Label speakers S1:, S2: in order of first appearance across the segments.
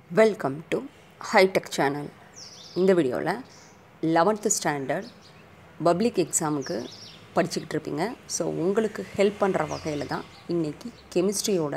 S1: welcome to hitech channel இந்த வீடியோவில் eleventh standard public எக்ஸாமுக்கு படிச்சுக்கிட்டு இருப்பீங்க ஸோ உங்களுக்கு ஹெல்ப் பண்ணுற வகையில் தான் இன்றைக்கி கெமிஸ்ட்ரியோட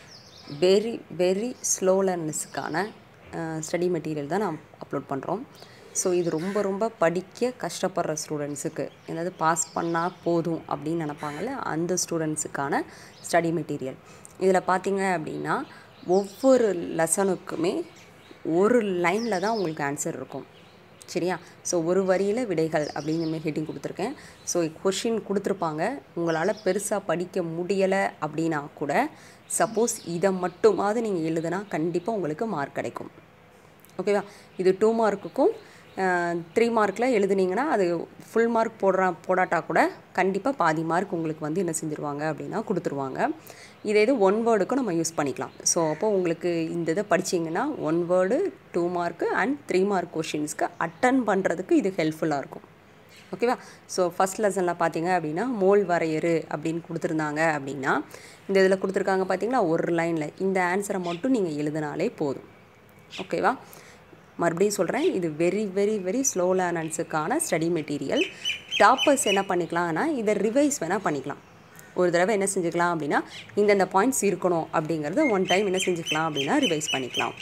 S1: வெரி வெரி ஸ்லோ லேர்னஸுக்கான ஸ்டடி மெட்டீரியல் தான் நாம் அப்லோட் பண்ணுறோம் ஸோ இது ரொம்ப ரொம்ப படிக்க கஷ்டப்படுற ஸ்டூடெண்ட்ஸுக்கு ஏதாவது பாஸ் பண்ணால் போதும் அப்படின்னு நினப்பாங்கள்ல அந்த ஸ்டூடெண்ட்ஸுக்கான ஸ்டடி மெட்டீரியல் இதில் பார்த்தீங்க அப்படின்னா ஒவ்வொரு லெசனுக்குமே ஒரு லைனில் தான் உங்களுக்கு ஆன்சர் இருக்கும் சரியா ஸோ ஒரு வரியில் விடைகள் அப்படிங்கிற ஹெட்டிங் கொடுத்துருக்கேன் ஸோ கொஷின் கொடுத்துருப்பாங்க உங்களால் பெருசாக படிக்க முடியலை அப்படின்னா கூட சப்போஸ் இதை மட்டுமாவது நீங்கள் எழுதுனா கண்டிப்பாக உங்களுக்கு மார்க் கிடைக்கும் ஓகேவா இது டூ மார்க்குக்கும் த்ரீ மார்க்கில் எழுதுனீங்கன்னா அது ஃபுல் மார்க் போடுறா போடாட்டா கூட கண்டிப்பாக பாதி மார்க் உங்களுக்கு வந்து என்ன செஞ்சுருவாங்க அப்படின்னா கொடுத்துருவாங்க இதே இது ஒன் வேர்டுக்கும் நம்ம யூஸ் பண்ணிக்கலாம் ஸோ அப்போ உங்களுக்கு இந்த இதை படிச்சிங்கன்னா one word two mark and three mark கொஷின்ஸ்க்கு அட்டன் பண்ணுறதுக்கு இது ஹெல்ப்ஃபுல்லாக இருக்கும் ஓகேவா ஸோ ஃபஸ்ட் லெசனில் பார்த்தீங்க அப்படின்னா மோல் வரையறு அப்படின்னு கொடுத்துருந்தாங்க அப்படின்னா இந்த இதில் கொடுத்துருக்காங்க பார்த்தீங்களா ஒரு லைனில் இந்த ஆன்சரை மட்டும் நீங்கள் எழுதினாலே போதும் ஓகேவா மறுபடியும் சொல்கிறேன் இது வெரி வெரி வெரி ஸ்லோ லேர்னர்ஸுக்கான ஸ்டடி மெட்டீரியல் டாப்பர்ஸ் என்ன பண்ணிக்கலாம்னா இதை ரிவைஸ் வேணால் பண்ணிக்கலாம் ஒரு தடவை என்ன செஞ்சுக்கலாம் அப்படின்னா இந்தந்த பாயிண்ட்ஸ் இருக்கணும் அப்படிங்கிறத ஒன் டைம் என்ன செஞ்சுக்கலாம் அப்படின்னா ரிவைஸ் பண்ணிக்கலாம்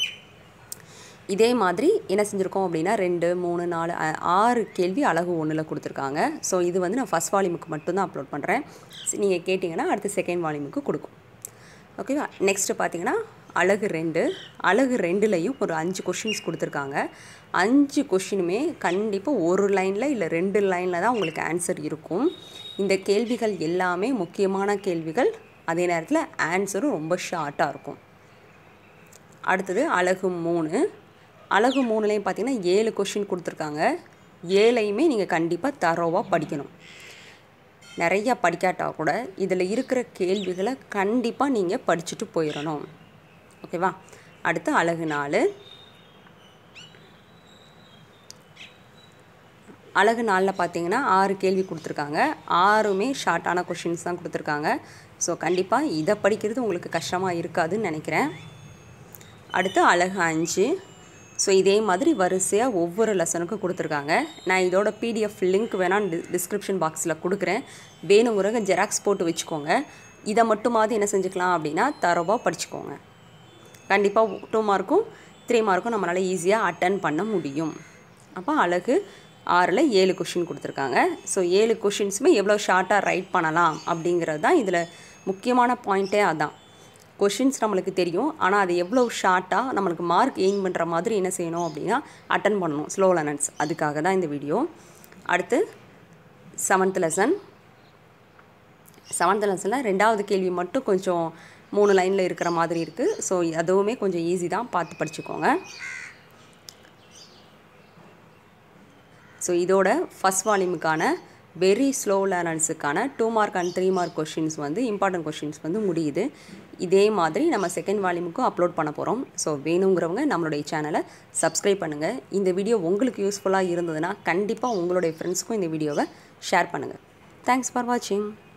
S1: இதே மாதிரி என்ன செஞ்சுருக்கோம் அப்படின்னா ரெண்டு மூணு நாலு ஆறு கேள்வி அழகு ஒன்றில் கொடுத்துருக்காங்க ஸோ இது வந்து நான் ஃபஸ்ட் வால்யூமுக்கு மட்டும்தான் அப்லோட் பண்ணுறேன் நீங்கள் கேட்டிங்கன்னா அடுத்து செகண்ட் வால்யூமுக்கு கொடுக்கும் ஓகேவா நெக்ஸ்ட்டு பார்த்தீங்கன்னா அழகு ரெண்டு அழகு ரெண்டுலேயும் ஒரு அஞ்சு கொஷின்ஸ் கொடுத்துருக்காங்க அஞ்சு கொஷினுமே கண்டிப்பாக ஒரு லைனில் இல்லை ரெண்டு லைனில் தான் உங்களுக்கு ஆன்சர் இருக்கும் இந்த கேள்விகள் எல்லாமே முக்கியமான கேள்விகள் அதே நேரத்தில் ஆன்சரும் ரொம்ப ஷார்ட்டாக இருக்கும் அடுத்தது அழகு மூணு அழகு மூணுலேயும் பார்த்தீங்கன்னா ஏழு கொஷின் கொடுத்துருக்காங்க ஏழையுமே நீங்கள் கண்டிப்பாக தரோவாக படிக்கணும் நிறையா படிக்காட்டா கூட இதில் இருக்கிற கேள்விகளை கண்டிப்பாக நீங்கள் படிச்சுட்டு போயிடணும் ஓகேவா அடுத்து அழகு நாலு அழகு நாளில் பார்த்தீங்கன்னா ஆறு கேள்வி கொடுத்துருக்காங்க ஆறுமே ஷார்ட்டான கொஷின்ஸ் தான் கொடுத்துருக்காங்க ஸோ கண்டிப்பாக இதை படிக்கிறது உங்களுக்கு கஷ்டமாக இருக்காதுன்னு நினைக்கிறேன் அடுத்து அழகு அஞ்சு ஸோ இதே மாதிரி வரிசையாக ஒவ்வொரு லெசனுக்கும் கொடுத்துருக்காங்க நான் இதோட பிடிஎஃப் லிங்க் வேணால் டி டிஸ்கிரிப்ஷன் பாக்ஸில் கொடுக்குறேன் வேணுங்கிறவங்க ஜெராக்ஸ் போட்டு வச்சுக்கோங்க இதை மட்டுமாவது என்ன செஞ்சுக்கலாம் அப்படின்னா தரவாக படிச்சுக்கோங்க கண்டிப்பாக டூ மார்க்கும் த்ரீ மார்க்கும் நம்மளால் ஈஸியாக அட்டன் பண்ண முடியும் அப்போ அழகு ஆறில் ஏழு கொஷின் கொடுத்துருக்காங்க ஸோ ஏழு கொஷின்ஸுமே எவ்வளோ ஷார்ட்டாக ரைட் பண்ணலாம் அப்படிங்கிறது தான் இதில் முக்கியமான பாயிண்ட்டே அதான் கொஷின்ஸ் நம்மளுக்கு தெரியும் ஆனால் அது எவ்வளோ ஷார்ட்டாக நம்மளுக்கு மார்க் எய்ம் பண்ணுற மாதிரி என்ன செய்யணும் அப்படின்னா அட்டன் பண்ணணும் ஸ்லோ லேர்னர்ஸ் அதுக்காக தான் இந்த வீடியோ அடுத்து செவன்த் லெசன் செவன்த் லெசனில் ரெண்டாவது கேள்வி மட்டும் கொஞ்சம் மூணு லைனில் இருக்கிற மாதிரி இருக்குது ஸோ அதுவுமே கொஞ்சம் ஈஸி தான் பார்த்து படிச்சுக்கோங்க ஸோ இதோட ஃபஸ்ட் வால்யூமுக்கான வெரி ஸ்லோ லேர்னர்ஸுக்கான two mark and three mark questions வந்து இம்பார்ட்டன்ட் கொஷின்ஸ் வந்து முடியுது இதே மாதிரி நம்ம செகண்ட் வால்யூமுக்கும் அப்லோட் பண்ண போகிறோம் ஸோ வேணுங்கிறவங்க நம்மளுடைய சேனலை சப்ஸ்கிரைப் பண்ணுங்கள் இந்த வீடியோ உங்களுக்கு யூஸ்ஃபுல்லாக இருந்ததுன்னா கண்டிப்பாக உங்களுடைய ஃப்ரெண்ட்ஸுக்கும் இந்த வீடியோவை ஷேர் பண்ணுங்கள் தேங்க்ஸ் ஃபார் வாட்சிங்